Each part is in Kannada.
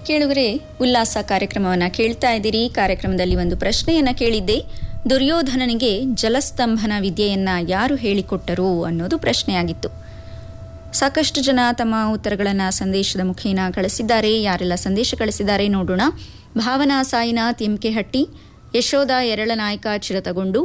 ಕೇಳುಗರೆ ಉಲ್ಲಾಸ ಕಾರ್ಯಕ್ರಮವನ್ನು ಕೇಳ್ತಾ ಇದ್ದೀರಿ ಕಾರ್ಯಕ್ರಮದಲ್ಲಿ ಒಂದು ಪ್ರಶ್ನೆಯನ್ನ ಕೇಳಿದ್ದೆ ದುರ್ಯೋಧನನಿಗೆ ಜಲಸ್ತಂಭನ ವಿದ್ಯೆಯನ್ನ ಯಾರು ಹೇಳಿಕೊಟ್ಟರು ಅನ್ನೋದು ಪ್ರಶ್ನೆಯಾಗಿತ್ತು ಸಾಕಷ್ಟು ಜನ ತಮ್ಮ ಉತ್ತರಗಳನ್ನು ಸಂದೇಶದ ಮುಖೇನ ಕಳಿಸಿದ್ದಾರೆ ಯಾರೆಲ್ಲ ಸಂದೇಶ ಕಳಿಸಿದ್ದಾರೆ ನೋಡೋಣ ಭಾವನಾ ಸಾಯಿನಾಥ್ ಎಂಕೆಹಟ್ಟಿ ಯಶೋಧ ಎರಳನಾಯಕ ಚಿರತಗೊಂಡು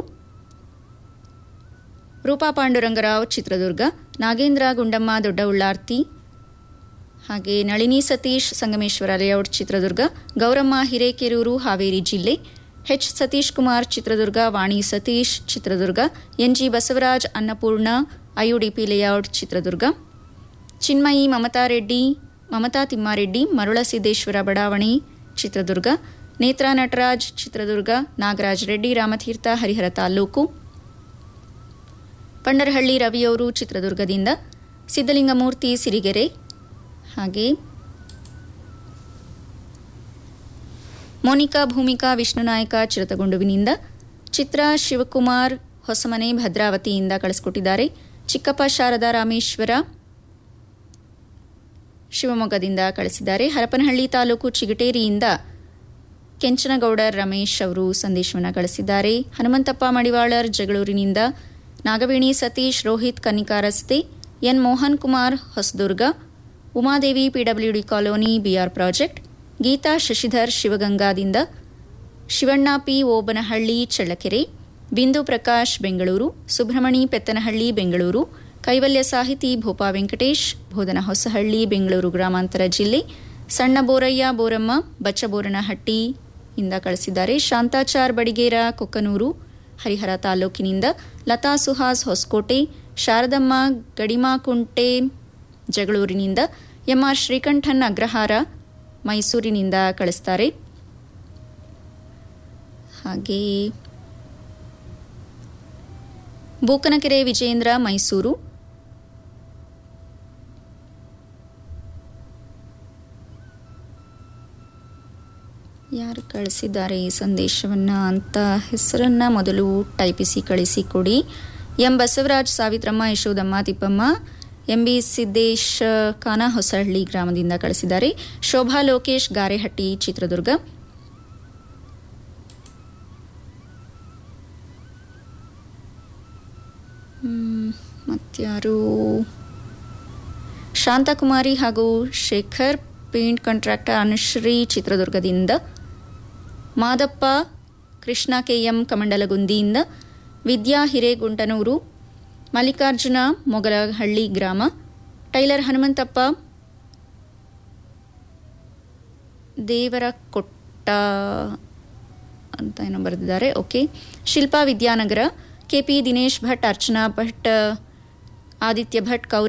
ರೂಪಾ ಪಾಂಡುರಂಗರಾವ್ ಚಿತ್ರದುರ್ಗ ನಾಗೇಂದ್ರ ಗುಂಡಮ್ಮ ದೊಡ್ಡ ಉಳ್ಳಾರ್ತಿ ಹಾಗೆ ನಳಿನಿ ಸತೀಶ್ ಸಂಗಮೇಶ್ವರ ಲೇಔಟ್ ಚಿತ್ರದುರ್ಗ ಗೌರಮ್ಮ ಹಿರೇಕೆರೂರು ಹಾವೇರಿ ಜಿಲ್ಲೆ H Satish Kumar Chitradurga Vani Satish Chitradurga NG Basavaraj Annapurna IUDP layout Chitradurga Chinmayi Mamata Reddy Mamata Thimmareddy Marulasiddeshwara ಬಡಾವಣೆ ಚಿತ್ರದುರ್ಗ ನೇತ್ರಾ ನಟರಾಜ್ ಚಿತ್ರದುರ್ಗ ನಾಗರಾಜ್ ರೆಡ್ಡಿ ರಾಮತೀರ್ಥ ಹರಿಹರ ತಾಲೂಕು ಪಂಡರಹಳ್ಳಿ ರವಿಯವರು ಚಿತ್ರದುರ್ಗದಿಂದ ಸಿದ್ದಲಿಂಗಮೂರ್ತಿ ಸಿರಿಗೆರೆ ಹಾಗೆ ಮೋನಿಕಾ ಭೂಮಿಕಾ ವಿಷ್ಣುನಾಯಕ ಚಿರತಗೊಂಡುವಿನಿಂದ ಚಿತ್ರ ಶಿವಕುಮಾರ್ ಹೊಸಮನೆ ಭದ್ರಾವತಿಯಿಂದ ಕಳಿಸ್ಕೊಟ್ಟಿದ್ದಾರೆ ಚಿಕ್ಕಪ್ಪ ಶಾರದಾ ರಾಮೇಶ್ವರ ಶಿವಮೊಗ್ಗದಿಂದ ಕಳಿಸಿದ್ದಾರೆ ಹರಪನಹಳ್ಳಿ ತಾಲೂಕು ಚಿಗಟೇರಿಯಿಂದ ಕೆಂಚನಗೌಡರ್ ರಮೇಶ್ ಅವರು ಸಂದೇಶವನ್ನು ಕಳಿಸಿದ್ದಾರೆ ಹನುಮಂತಪ್ಪ ಮಡಿವಾಳರ್ ಜಗಳೂರಿನಿಂದ ನಾಗವೇಣಿ ಸತೀಶ್ ರೋಹಿತ್ ಕನ್ನಿಕಾ ರಸ್ತೆ N Mohan Kumar Hosadurga Umadevi PWD colony BR project Geetha Shashidhar ಶಿವಗಂಗಾದಿಂದ ಶಿವಣ್ಣ ಪಿ ಓಬನಹಳ್ಳಿ ಚಳ್ಳಕೆರೆ ಬಿಂದು ಪ್ರಕಾಶ್ ಬೆಂಗಳೂರು ಸುಬ್ರಹ್ಮಣಿ ಪೆತ್ತನಹಳ್ಳಿ ಬೆಂಗಳೂರು ಕೈವಲ್ಯ ಸಾಹಿತಿ ಭೋಪಾ ವೆಂಕಟೇಶ್ ಬೋಧನ ಹೊಸಹಳ್ಳಿ ಬೆಂಗಳೂರು ಗ್ರಾಮಾಂತರ ಜಿಲ್ಲೆ ಸಣ್ಣ ಬೋರಯ್ಯ ಬೋರಮ್ಮ ಬಚ್ಚಬೋರನಹಟ್ಟಿ ಇಂದ ಕಳಿಸಿದ್ದಾರೆ ಶಾಂತಾಚಾರ್ ಬಡಿಗೇರ ಕೊಕ್ಕನೂರು ಹರಿಹರ ತಾಲೂಕಿನಿಂದ ಲತಾ ಸುಹಾಸ್ ಹೊಸಕೋಟೆ ಶಾರದಮ್ಮ ಗಡಿಮಾಕುಂಟೆ ಜಗಳೂರಿನಿಂದ ಎಂಆರ್ ಶ್ರೀಕಂಠನ್ ಅಗ್ರಹಾರ ಮೈಸೂರಿನಿಂದ ಕಳಿಸ್ತಾರೆ ಹಾಗೆ ಬೂಕನಕೆರೆ ವಿಜೇಂದ್ರ ಮೈಸೂರು ಯಾರು ಕಳಿಸಿದ್ದಾರೆ ಈ ಸಂದೇಶವನ್ನ ಅಂತ ಹೆಸರನ್ನ ಮೊದಲು ಟೈಪಿಸಿ ಕಳಿಸಿ ಕೊಡಿ M Basavaraj Savitramma Yashodamma Thippamma M B Siddesh ಖಾನ ಹೊಸಹಳ್ಳಿ ಗ್ರಾಮದಿಂದ ಕಳಿಸಿದ್ದಾರೆ ಶೋಭಾ ಲೋಕೇಶ್ ಗಾರೆಹಟ್ಟಿ ಚಿತ್ರದುರ್ಗ ಹ್ಮ್, ಮತ್ಯಾರು ಶಾಂತಕುಮಾರಿ ಹಾಗೂ ಶೇಖರ್ ಪೇಂಟ್ ಕಾಂಟ್ರಾಕ್ಟರ್ ಅನುಶ್ರೀ ಚಿತ್ರದುರ್ಗದಿಂದ ಮಾದಪ್ಪ ಕೃಷ್ಣ ಕೆಎಂ ಕಮಂಡಲಗುಂದಿಯಿಂದ ವಿದ್ಯಾ ಹಿರೇಗುಂಟನೂರು ಮಲ್ಲಿಕಾರ್ಜುನ ಮೊಗಲಹಳ್ಳಿ ಗ್ರಾಮ ಟೈಲರ್ ಹನುಮಂತಪ್ಪ ದೇವರ ಕೊಟ್ಟ ಅಂತ ಏನೋ ಬರೆದಿದ್ದಾರೆ ಓಕೆ ಶಿಲ್ಪಾ ವಿದ್ಯಾನಗರ ಕೆಪಿ ದಿನೇಶ್ ಭಟ್ ಅರ್ಚನಾ ಭಟ್ ಆದಿತ್ಯ ಭಟ್ ಕೌರಿ